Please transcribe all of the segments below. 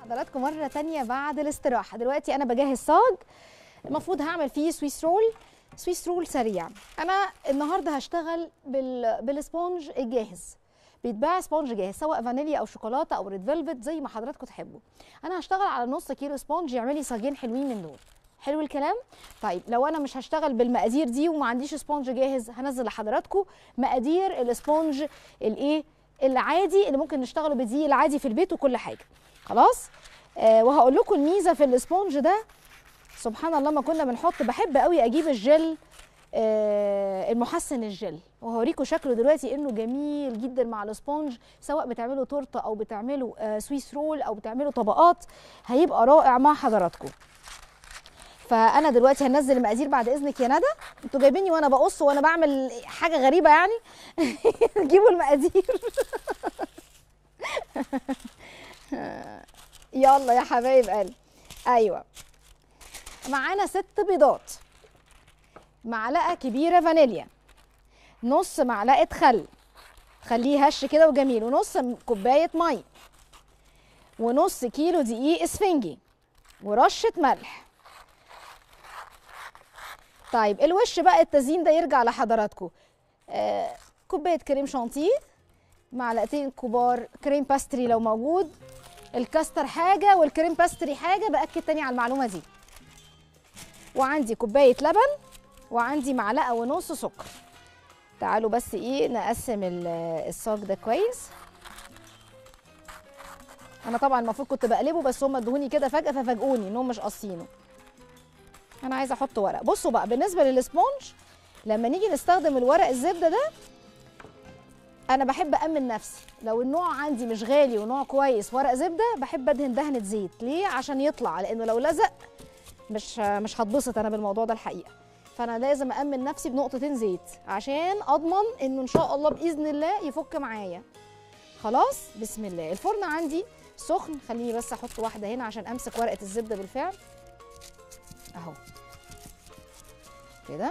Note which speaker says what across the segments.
Speaker 1: حضراتكم مرة تانية بعد الاستراحة دلوقتي أنا بجهز صاج المفروض هعمل فيه سويس رول سويس رول سريع أنا النهاردة هشتغل بال... بالسبونج الجاهز بيتباع سبونج جاهز سواء فانيليا أو شوكولاتة أو ريد فيلفت زي ما حضراتكم تحبوا أنا هشتغل على نص كيلو سبونج يعمل لي صاجين حلوين من دول حلو الكلام طيب لو انا مش هشتغل بالمقادير دي وما عنديش سبونج جاهز هنزل لحضراتكم مقادير السبونج الايه العادي اللي ممكن نشتغله بدي العادي في البيت وكل حاجه خلاص آه وهقول لكم الميزه في السبونج ده سبحان الله ما كنا بنحط بحب قوي اجيب الجل آه المحسن الجل وهوريكم شكله دلوقتي انه جميل جدا مع السبونج سواء بتعملوا تورته او بتعملوا آه سويس رول او بتعملوا طبقات هيبقى رائع مع حضراتكم فانا دلوقتي هنزل المقادير بعد اذنك يا ندى انتوا جايبيني وانا بقص وانا بعمل حاجه غريبه يعني جيبوا المقادير يلا يا حبايب قلبي ايوه معانا ست بيضات معلقه كبيره فانيليا نص معلقه خل خليه هش كده وجميل ونص كوبايه ميه ونص كيلو دقيق اسفنجي ورشه ملح طيب الوش بقى التزيين ده يرجع لحضراتكم آه كوبايه كريم شانتيه معلقتين كبار كريم باستري لو موجود الكاستر حاجه والكريم باستري حاجه باكد تاني على المعلومه دي وعندي كوبايه لبن وعندي معلقه ونص سكر تعالوا بس ايه نقسم الصاج ده كويس انا طبعا المفروض كنت بقلبه بس هم ادهوني كده فجاه ففاجئوني انهم مش قاصينه انا عايزه احط ورق بصوا بقى بالنسبه للسبونج لما نيجي نستخدم الورق الزبده ده انا بحب امن نفسي لو النوع عندي مش غالي ونوع كويس ورق زبده بحب ادهن دهنه زيت ليه عشان يطلع لانه لو لزق مش مش هتبسط انا بالموضوع ده الحقيقه فانا لازم امن نفسي بنقطتين زيت عشان اضمن انه ان شاء الله باذن الله يفك معايا خلاص بسم الله الفرن عندي سخن خليني بس احط واحده هنا عشان امسك ورقه الزبده بالفعل اهو كده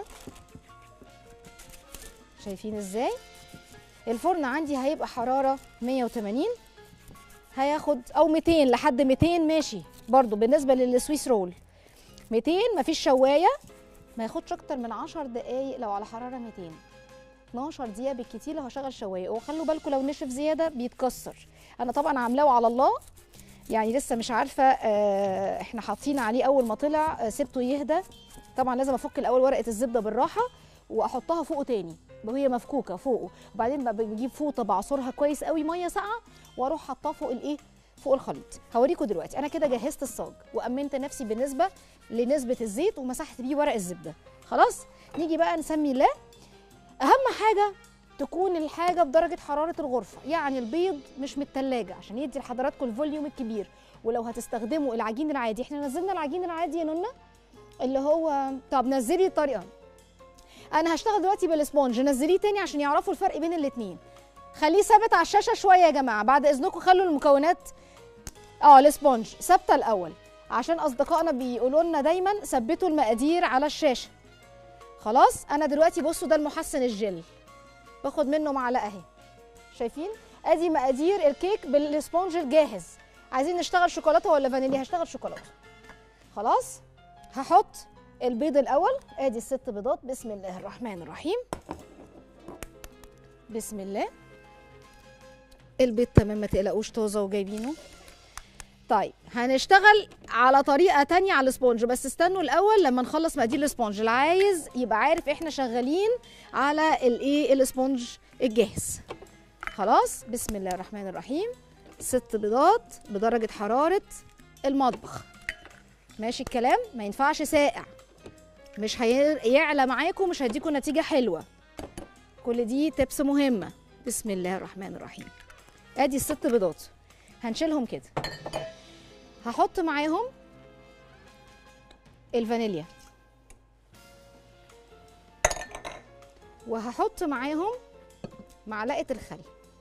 Speaker 1: شايفين ازاي الفرن عندي هيبقى حراره 180 هياخد او 200 لحد 200 ماشي برضو بالنسبه للسويس رول 200 مفيش شوايه ما ياخدش اكتر من 10 دقايق لو على حراره 200 12 دقيقه بالكتير لو هشغل شوايه وخلوا بالكم لو نشف زياده بيتكسر انا طبعا عاملاه على الله يعني لسه مش عارفه آه احنا حاطين عليه اول ما طلع آه سبته يهدى طبعا لازم افك الاول ورقه الزبده بالراحه واحطها فوقه تاني وهي مفكوكه فوقه وبعدين بجيب فوطه بعصرها كويس قوي ميه ساقعه واروح حاطاه فوق الايه فوق الخليط هوريكم دلوقتي انا كده جهزت الصاج وامنت نفسي بالنسبه لنسبه الزيت ومسحت بيه ورق الزبده خلاص نيجي بقى نسمي الله اهم حاجه تكون الحاجه بدرجه حراره الغرفه يعني البيض مش من التلاجة عشان يدي لحضراتكم الفوليوم الكبير ولو هتستخدموا العجين العادي احنا نزلنا العجين العادي يا نونا اللي هو طب نزلي الطريقه انا هشتغل دلوقتي بالسبونج نزليه تاني عشان يعرفوا الفرق بين الاثنين خليه ثابت على الشاشه شويه يا جماعه بعد اذنكم خلوا المكونات اه السبونج ثابته الاول عشان اصدقائنا بيقولوا لنا دايما ثبتوا المقادير على الشاشه خلاص انا دلوقتي بصوا ده المحسن الجل باخد منه معلقه اهي شايفين ادي مقادير الكيك بالسبونج الجاهز عايزين نشتغل شوكولاته ولا فانيليا هشتغل شوكولاته خلاص هحط البيض الاول ادي الست بيضات بسم الله الرحمن الرحيم بسم الله البيض تمام ما تقلقوش طازه وجايبينه طيب هنشتغل على طريقه تانية على السبونج بس استنوا الاول لما نخلص مقادير السبونج اللي عايز يبقى عارف احنا شغالين على الايه السبونج الجاهز خلاص بسم الله الرحمن الرحيم ست بيضات بدرجه حراره المطبخ ماشي الكلام ما ينفعش ساقع مش هيعلى معاكم مش هيديكم نتيجه حلوه كل دي تبس مهمه بسم الله الرحمن الرحيم ادي الست بيضات هنشيلهم كده هحط معاهم الفانيليا وهحط معاهم معلقه الخل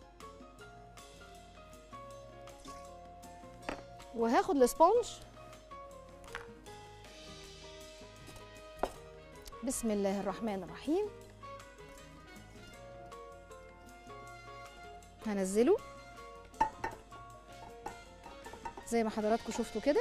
Speaker 1: وهاخد السبونج بسم الله الرحمن الرحيم هنزله زي ما حضراتكم شفتوا كده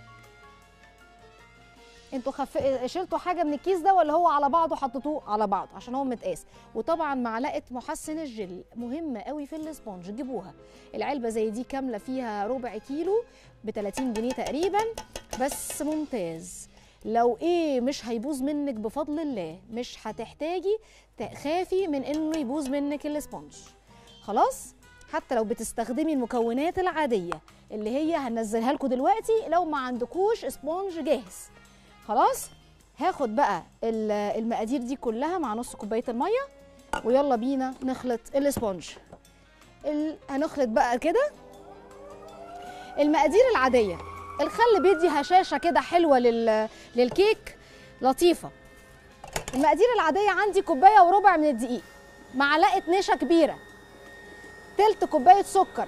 Speaker 1: انتوا خف... شلتوا حاجه من الكيس ده ولا هو على بعضه حطيتوه على بعض عشان هو متقاس وطبعا معلقه محسن الجل مهمه قوي في الاسبونج جيبوها العلبه زي دي كامله فيها ربع كيلو ب 30 جنيه تقريبا بس ممتاز لو ايه مش هيبوظ منك بفضل الله مش هتحتاجي تخافي من انه يبوظ منك الاسبونج خلاص حتى لو بتستخدمي المكونات العاديه اللي هي هنزلها لكم دلوقتي لو ما عندكوش اسبونج جاهز خلاص هاخد بقى ال- المقادير دي كلها مع نص كوبايه الميه ويلا بينا نخلط الاسبونج ال... هنخلط بقى كده المقادير العاديه الخل بيدي هشاشه كده حلوه لل... للكيك لطيفه المقادير العاديه عندي كوبايه وربع من الدقيق معلقه نشا كبيره تلت كوبايه سكر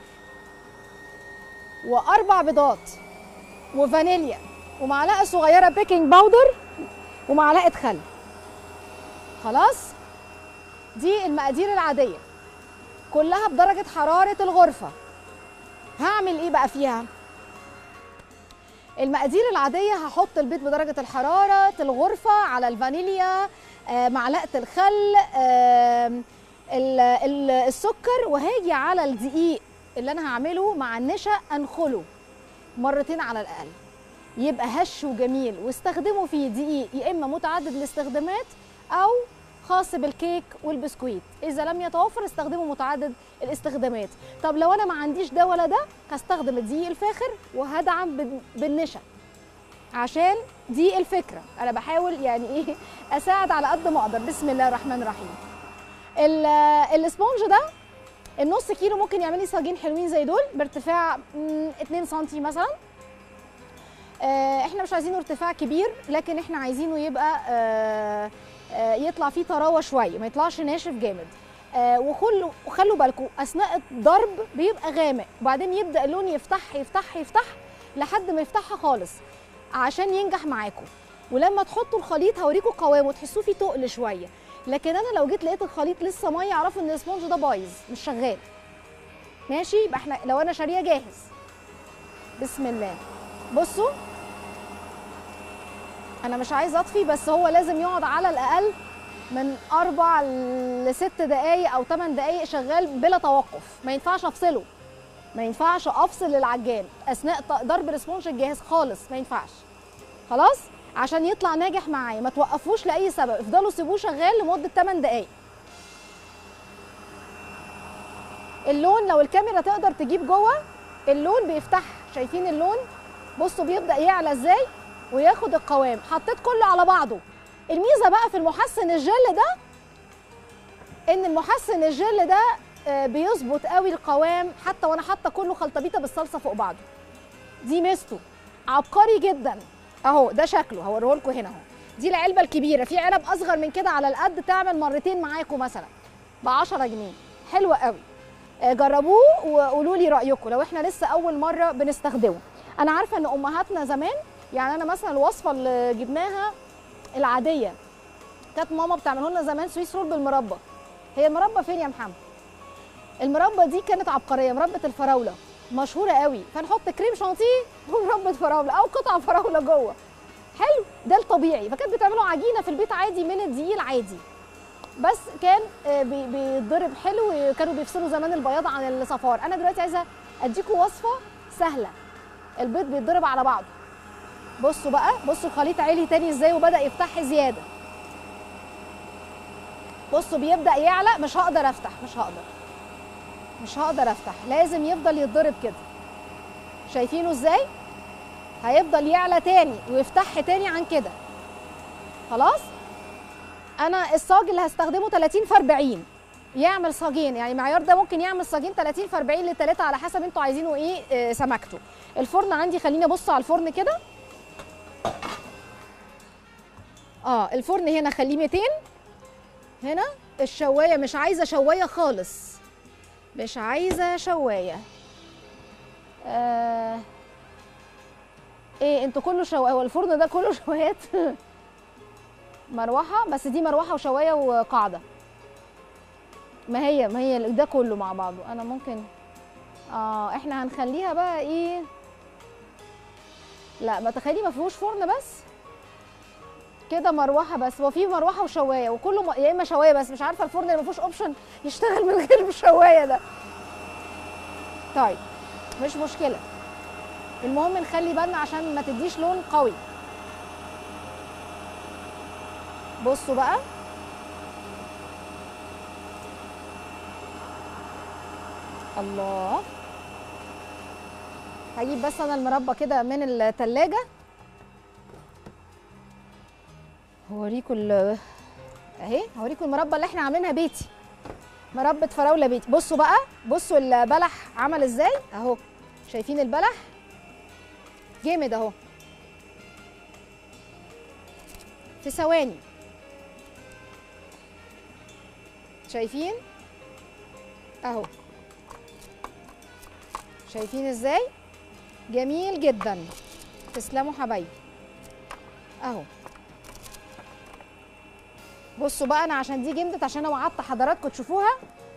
Speaker 1: واربع بيضات وفانيليا ومعلقه صغيره بيكنج باودر ومعلقه خل خلاص دي المقادير العاديه كلها بدرجه حراره الغرفه هعمل ايه بقى فيها المقادير العاديه هحط البيض بدرجه الحراره الغرفه على الفانيليا آه، معلقه الخل آم، ال- ال- السكر وهاجي على الدقيق اللي انا هعمله مع النشا انخله مرتين على الاقل يبقى هش وجميل واستخدموا فيه دقيق يا اما متعدد الاستخدامات او خاص بالكيك والبسكويت اذا لم يتوفر استخدموا متعدد الاستخدامات طب لو انا ما عنديش ده ولا ده هستخدم الدقيق الفاخر وهدعم بال- بالنشا عشان دي الفكره انا بحاول يعني ايه اساعد على قد ما اقدر بسم الله الرحمن الرحيم ال- الاسبونج ده النص كيلو ممكن يعمل لي صاجين حلوين زي دول بارتفاع مم، 2 سم مثلا آه، احنا مش عايزينه ارتفاع كبير لكن احنا عايزينه يبقى آه، آه، يطلع فيه طراوه شويه ما يطلعش ناشف جامد آه، وخلوا وخلوا بالكم اثناء الضرب بيبقى غامق وبعدين يبدا اللون يفتح يفتح يفتح لحد ما يفتحها خالص عشان ينجح معاكم ولما تحطوا الخليط هوريكم قوامه تحسوه فيه تقل شويه لكن انا لو جيت لقيت الخليط لسه ميه اعرفوا ان الاسبونج ده بايظ مش شغال ماشي يبقى احنا لو انا شاريه جاهز بسم الله بصوا انا مش عايزه اطفي بس هو لازم يقعد على الاقل من اربع لست دقايق او ثمان دقايق شغال بلا توقف ما ينفعش افصله ما ينفعش افصل العجان اثناء ط- ضرب الاسبونج الجاهز خالص ما ينفعش خلاص عشان يطلع ناجح معايا ما توقفوش لاي سبب افضلوا سيبوه شغال لمده 8 دقايق اللون لو الكاميرا تقدر تجيب جوه اللون بيفتح شايفين اللون بصوا بيبدا يعلى ازاي وياخد القوام حطيت كله على بعضه الميزه بقى في المحسن الجل ده ان المحسن الجل ده آه، بيظبط قوي القوام حتى وانا حاطه كله خلطبيطه بالصلصه فوق بعضه دي ميزته عبقري جدا اهو ده شكله هوريه لكم هنا اهو دي العلبه الكبيره في علب اصغر من كده على القد تعمل مرتين معاكم مثلا ب 10 جنيه حلوه قوي آه، جربوه وقولوا لي رايكم لو احنا لسه اول مره بنستخدمه انا عارفه ان امهاتنا زمان يعني انا مثلا الوصفه اللي جبناها العاديه كانت ماما بتعمله لنا زمان سويس رول بالمربى هي المربى فين يا محمد المربى دي كانت عبقريه مربى الفراوله مشهوره قوي فنحط كريم شانتيه ومربى فراوله او قطع فراوله جوه حلو ده الطبيعي فكانت بتعملوا عجينه في البيت عادي من الدقيق العادي بس كان آه، بي- بيتضرب حلو وكانوا بيفصلوا زمان البياض عن الصفار انا دلوقتي عايزه اديكم وصفه سهله البيض بيتضرب على بعضه بصوا بقى بصوا الخليط عالي تاني ازاي وبدا يفتح زياده بصوا بيبدا يعلى مش هقدر افتح مش هقدر مش هقدر افتح لازم يفضل يتضرب كده شايفينه ازاي هيفضل يعلى تاني ويفتح تاني عن كده خلاص انا الصاج اللي هستخدمه 30 في 40 يعمل صاجين يعني المعيار ده ممكن يعمل صاجين 30 في 40 للتلاته على حسب انتوا عايزينه ايه آه، سمكته الفرن عندي خليني ابص على الفرن كده اه الفرن هنا خليه 200 هنا الشوايه مش عايزه شوايه خالص مش عايزه شوايه آه ايه انتوا كله شوايه هو الفرن ده كله شوايات مروحه بس دي مروحه وشوايه وقاعده ما هي ما هي ده كله مع بعضه انا ممكن اه احنا هنخليها بقى ايه لا ما تخيلي ما فيهوش فرن بس كده مروحه بس هو في مروحه وشوايه وكله م... يا اما شوايه بس مش عارفه الفرن اللي ما فيهوش اوبشن يشتغل من غير الشوايه ده طيب مش مشكله المهم نخلي بالنا عشان ما تديش لون قوي بصوا بقى الله هجيب بس انا المربى كده من التلاجة هوريكم ال اهي هوريكم المربى اللي احنا عاملينها بيتي مربى فراوله بيتي بصوا بقى بصوا البلح عمل ازاي اهو شايفين البلح جامد اهو في ثواني شايفين اهو شايفين ازاي جميل جدا تسلموا حبايبي اهو بصوا بقى انا عشان دي جمدت عشان انا وعدت حضراتكم تشوفوها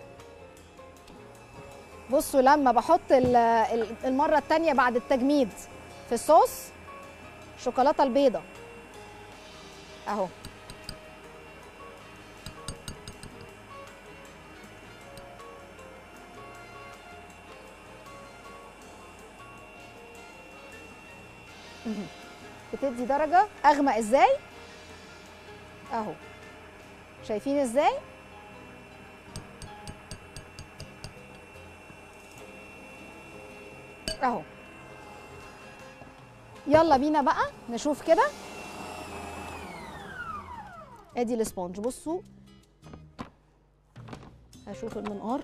Speaker 1: بصوا لما بحط ال- ال- المره التانية بعد التجميد في الصوص شوكولاته البيضه اهو مهم. بتدي درجه اغمق ازاي اهو شايفين ازاي اهو يلا بينا بقى نشوف كده ادي الاسبونج بصوا هشوف المنقار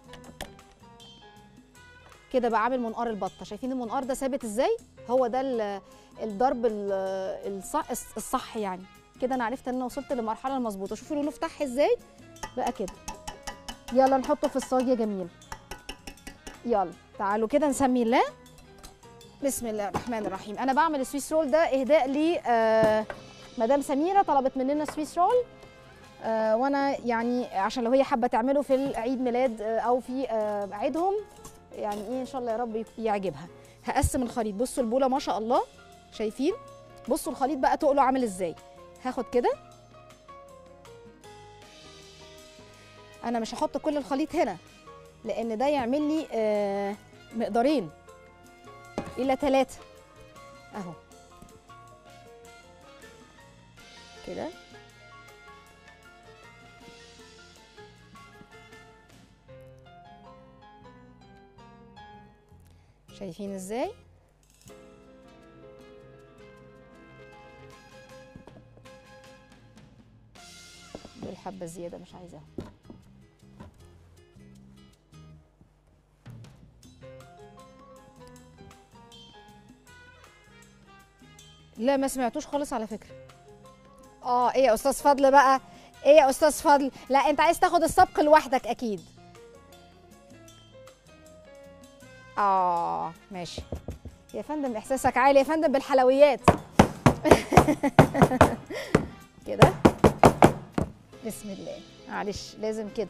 Speaker 1: كده بقى عامل منقار البطه شايفين المنقار ده ثابت ازاي هو ده ال- الضرب ال- الصح الصح يعني كده انا عرفت ان انا وصلت للمرحله المظبوطه شوفوا لونه فتح ازاي بقى كده يلا نحطه في الصاج يا جميل يلا تعالوا كده نسمي الله بسم الله الرحمن الرحيم انا بعمل السويس رول ده اهداء ل آه مدام سميره طلبت مننا سويس رول آه وانا يعني عشان لو هي حابه تعمله في العيد ميلاد آه او في آه عيدهم يعني ايه ان شاء الله يا رب يعجبها هقسم الخليط بصوا البوله ما شاء الله شايفين بصوا الخليط بقى تقله عامل ازاي هاخد كده انا مش هحط كل الخليط هنا لان ده يعمل لي آه مقدارين الى ثلاثة اهو كده شايفين ازاي دول حبه زياده مش عايزاهم لا ما سمعتوش خالص على فكره اه ايه يا استاذ فضل بقى ايه يا استاذ فضل لا انت عايز تاخد السبق لوحدك اكيد اه ماشي يا فندم احساسك عالي يا فندم بالحلويات كده بسم الله معلش لازم كده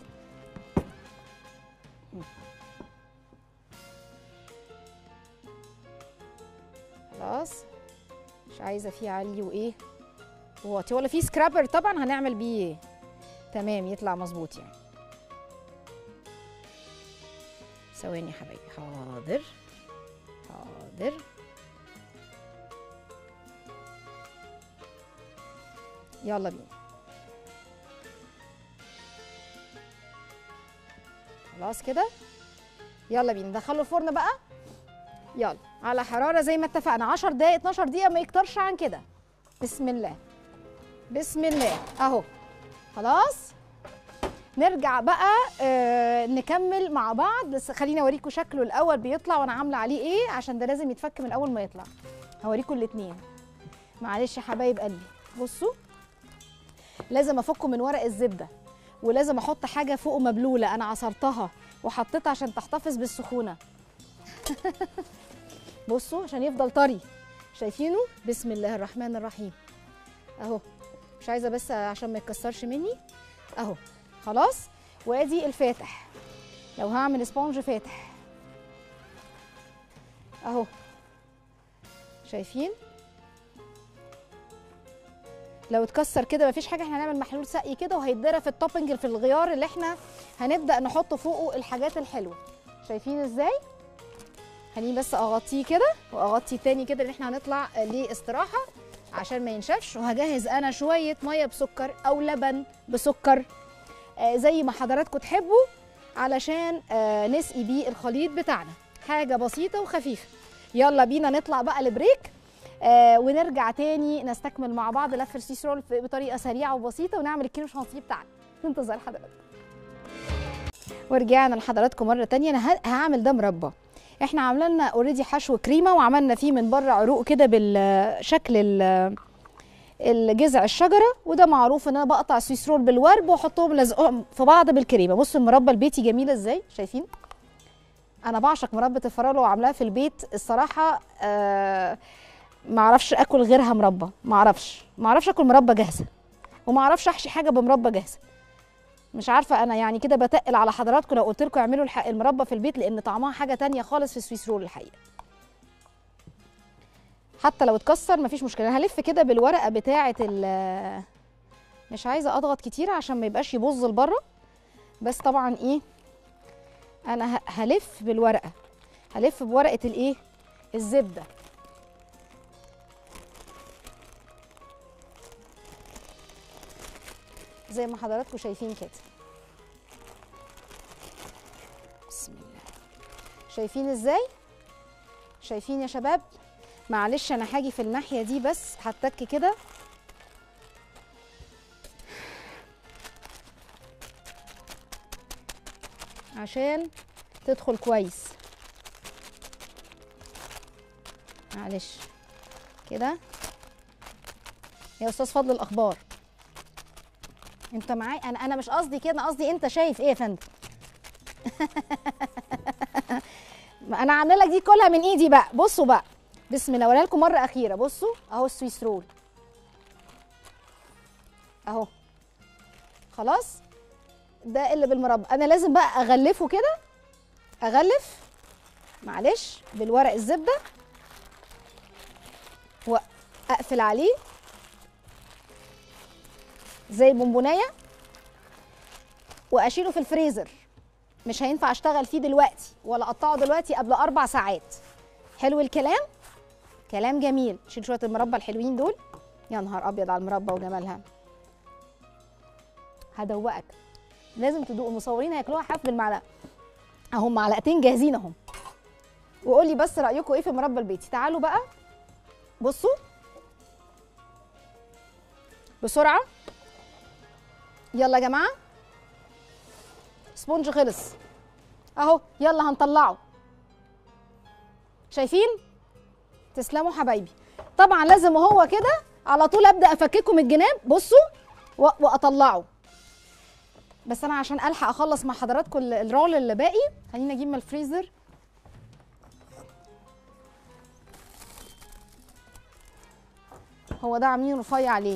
Speaker 1: خلاص مش عايزه فيه علي وايه وواطي ولا في سكرابر طبعا هنعمل بيه تمام يطلع مظبوط يعني ثواني يا حبايبي حاضر حاضر يلا بينا خلاص كده يلا بينا ندخله الفرن بقى يلا على حراره زي ما اتفقنا 10 دقايق 12 دقيقه ما يكترش عن كده بسم الله بسم الله اهو خلاص نرجع بقى آه نكمل مع بعض بس خليني اوريكم شكله الاول بيطلع وانا عامله عليه ايه عشان ده لازم يتفك من اول ما يطلع هوريكم الاثنين معلش يا حبايب قلبي بصوا لازم افكه من ورق الزبده ولازم احط حاجه فوقه مبلوله انا عصرتها وحطيتها عشان تحتفظ بالسخونه بصوا عشان يفضل طري شايفينه بسم الله الرحمن الرحيم اهو مش عايزه بس عشان ما يتكسرش مني اهو خلاص وادي الفاتح لو هعمل سبونج فاتح اهو شايفين لو اتكسر كده مفيش حاجه احنا هنعمل محلول سقي كده وهيتضرب في التوبنج في الغيار اللي احنا هنبدا نحط فوقه الحاجات الحلوه شايفين ازاي خليني بس اغطيه كده واغطي تاني كده ان احنا هنطلع لاستراحه عشان ما ينشفش وهجهز انا شويه ميه بسكر او لبن بسكر آه زي ما حضراتكم تحبوا علشان آه نسقي بيه الخليط بتاعنا حاجه بسيطه وخفيفه يلا بينا نطلع بقى لبريك آه ونرجع تاني نستكمل مع بعض لف السيس رول في- بطريقه سريعه وبسيطه ونعمل الكريم شانتيه بتاعنا ننتظر حضراتكم ورجعنا لحضراتكم مره تانية انا ه- هعمل ده مربى احنا عملنا اوريدي حشو كريمه وعملنا فيه من بره عروق كده بالشكل ال- الجذع الشجره وده معروف ان انا بقطع سويس رول بالورب واحطهم لازقهم في بعض بالكريمه بصوا المربى البيتي جميله ازاي شايفين انا بعشق مربى الفراوله وعاملاها في البيت الصراحه آه ما اعرفش اكل غيرها مربى ما اعرفش ما اعرفش اكل مربى جاهزه وما اعرفش احشي حاجه بمربى جاهزه مش عارفه انا يعني كده بتقل على حضراتكم لو قلت لكم اعملوا الح- المربى في البيت لان طعمها حاجه تانية خالص في السويس رول الحقيقه حتى لو اتكسر مفيش مشكله أنا هلف كده بالورقه بتاعه ال مش عايزه اضغط كتير عشان ما يبقاش يبظ لبره بس طبعا ايه انا ه- هلف بالورقه هلف بورقه الايه الزبده زي ما حضراتكم شايفين كده بسم الله شايفين ازاي شايفين يا شباب معلش انا هاجي في الناحيه دي بس هتك كده عشان تدخل كويس معلش كده يا استاذ فضل الاخبار انت معايا انا انا مش قصدي كده أنا قصدي انت شايف ايه يا فندم ما انا عامله لك دي كلها من ايدي بقى بصوا بقى بسم الله اوريها لكم مره اخيره بصوا اهو السويس رول اهو خلاص ده اللي بالمربى انا لازم بقى اغلفه كده اغلف معلش بالورق الزبده واقفل عليه زي بونبونايه واشيله في الفريزر مش هينفع اشتغل فيه دلوقتي ولا اقطعه دلوقتي قبل اربع ساعات حلو الكلام كلام جميل شيل شويه المربى الحلوين دول يا نهار ابيض على المربى وجمالها هدوقك لازم تدوق المصورين هياكلوها حاف بالمعلقه اهو معلقتين جاهزين اهم وقول لي بس رايكم ايه في المربى البيتي تعالوا بقى بصوا بسرعه يلا يا جماعه سبونج خلص اهو يلا هنطلعه شايفين تسلموا حبايبي طبعا لازم وهو كده على طول ابدا افككه من الجناب بصوا و- واطلعه بس انا عشان الحق اخلص مع حضراتكم ال- الرول اللي باقي خلينا اجيب من الفريزر هو ده عاملين رفيع عليه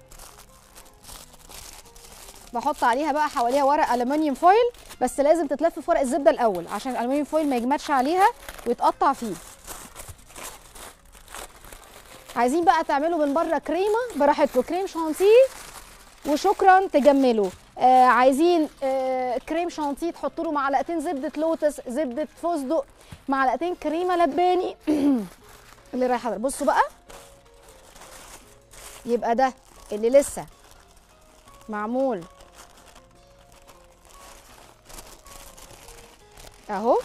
Speaker 1: بحط عليها بقى حواليها ورق الومنيوم فويل بس لازم تتلف في ورق الزبده الاول عشان الالومنيوم فويل ما يجمدش عليها ويتقطع فيه عايزين بقى تعملوا من بره كريمه براحتكم كريم شانتيه وشكرا تجملوا آه عايزين آه كريم شانتيه تحطوا له معلقتين زبده لوتس زبده فستق معلقتين كريمه لباني اللي رايحه بصوا بقى يبقى ده اللي لسه معمول اهو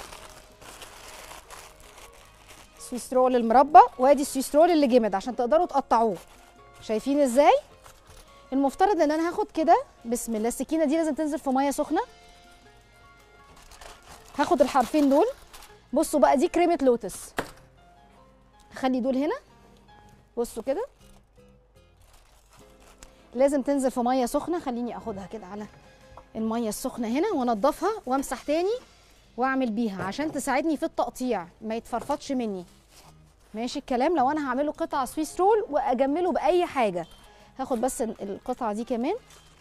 Speaker 1: سويس رول المربى وادي السويس رول اللي جمد عشان تقدروا تقطعوه شايفين ازاي المفترض ان انا هاخد كده بسم الله السكينه دي لازم تنزل في ميه سخنه هاخد الحرفين دول بصوا بقى دي كريمه لوتس هخلي دول هنا بصوا كده لازم تنزل في ميه سخنه خليني اخدها كده على الميه السخنه هنا وانضفها وامسح تاني واعمل بيها عشان تساعدني في التقطيع ما يتفرفطش مني ماشي الكلام لو انا هعمله قطع سويس رول واجمله باي حاجه هاخد بس ال- القطعه دي كمان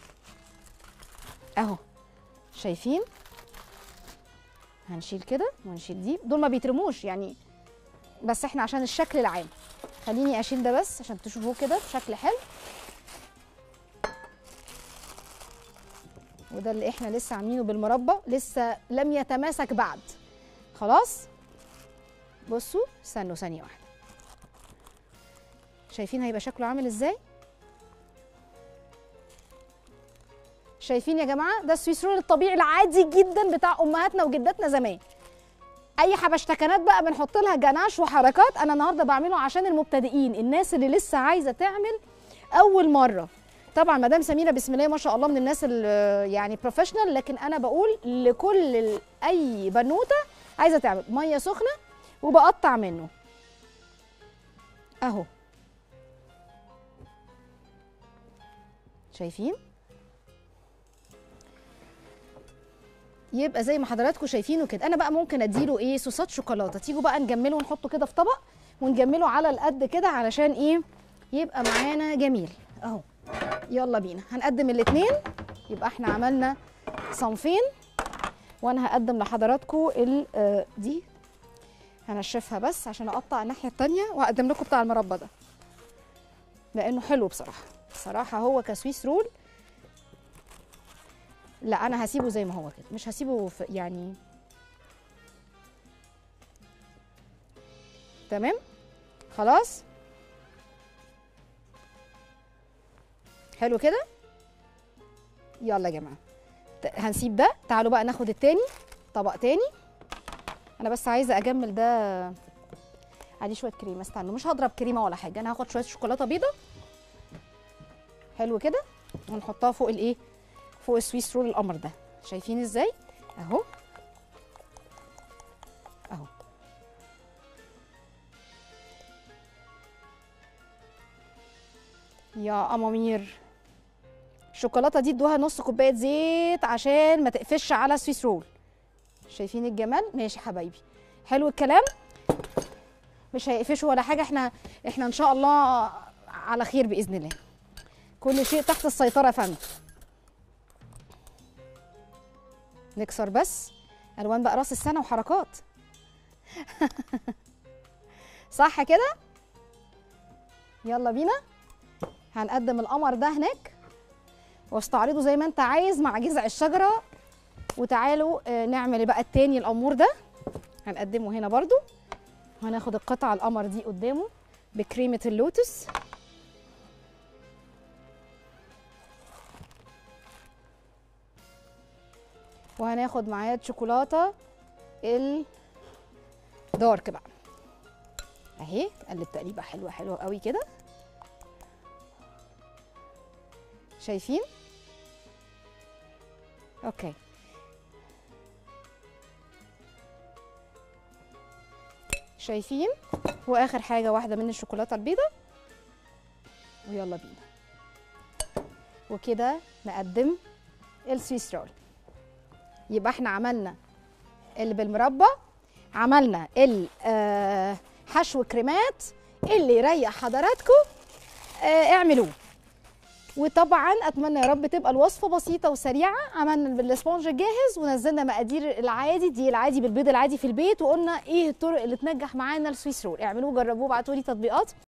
Speaker 1: اهو شايفين هنشيل كده ونشيل دي دول ما بيترموش يعني بس احنا عشان الشكل العام خليني اشيل ده بس عشان تشوفوه كده بشكل حلو وده اللي احنا لسه عاملينه بالمربى لسه لم يتماسك بعد خلاص بصوا استنوا ثانيه واحده شايفين هيبقى شكله عامل ازاي شايفين يا جماعه ده السويس رول الطبيعي العادي جدا بتاع امهاتنا وجداتنا زمان اي حبشتكنات بقى بنحط لها جناش وحركات انا النهارده بعمله عشان المبتدئين الناس اللي لسه عايزه تعمل اول مره طبعا مدام سميره بسم الله ما شاء الله من الناس اللي يعني بروفيشنال لكن انا بقول لكل ال- اي بنوته عايزه تعمل ميه سخنه وبقطع منه اهو شايفين يبقى زي ما حضراتكم شايفينه كده انا بقى ممكن اديله ايه صوصات شوكولاته تيجوا بقى نجمله ونحطه كده في طبق ونجمله على القد كده علشان ايه يبقى معانا جميل اهو يلا بينا هنقدم الاتنين يبقى احنا عملنا صنفين وانا هقدم لحضراتكم ال آه، دي هنشفها بس عشان اقطع الناحيه التانية واقدم لكم بتاع المربى ده لانه حلو بصراحه بصراحه هو كسويس رول لا انا هسيبه زي ما هو كده مش هسيبه في يعني تمام خلاص حلو كده يلا يا جماعه ت- هنسيب ده تعالوا بقى ناخد التاني طبق تاني انا بس عايزه اجمل ده عليه شويه كريمه استنوا مش هضرب كريمه ولا حاجه انا هاخد شويه شوكولاته بيضه حلو كده ونحطها فوق الايه فوق السويس رول القمر ده شايفين ازاي اهو اهو يا امامير الشوكولاته دي ادوها نص كوبايه زيت عشان ما تقفش على السويس رول شايفين الجمال ماشي حبايبي حلو الكلام مش هيقفشوا ولا حاجه احنا احنا ان شاء الله على خير باذن الله كل شيء تحت السيطره يا فندم نكسر بس الوان بقى راس السنه وحركات صح كده يلا بينا هنقدم القمر ده هناك واستعرضه زي ما انت عايز مع جذع الشجره وتعالوا آه، نعمل بقى التاني الامور ده هنقدمه هنا برضو وهناخد القطعه القمر دي قدامه بكريمه اللوتس وهناخد معاه شوكولاته الدارك بقى اهي نقلب تقليبه حلوه حلوه قوي كده شايفين اوكي شايفين واخر حاجه واحده من الشوكولاته البيضاء ويلا بينا وكده نقدم السويس رول يبقى احنا عملنا اللي بالمربى عملنا ال- آه، حشو كريمات اللي يريح حضراتكم آه، اعملوه وطبعا اتمنى يا رب تبقى الوصفه بسيطه وسريعه عملنا بالسبونج جاهز ونزلنا مقادير العادي دي العادي بالبيض العادي في البيت وقلنا ايه الطرق اللي تنجح معانا السويس رول اعملوه جربوه ابعتوا لي تطبيقات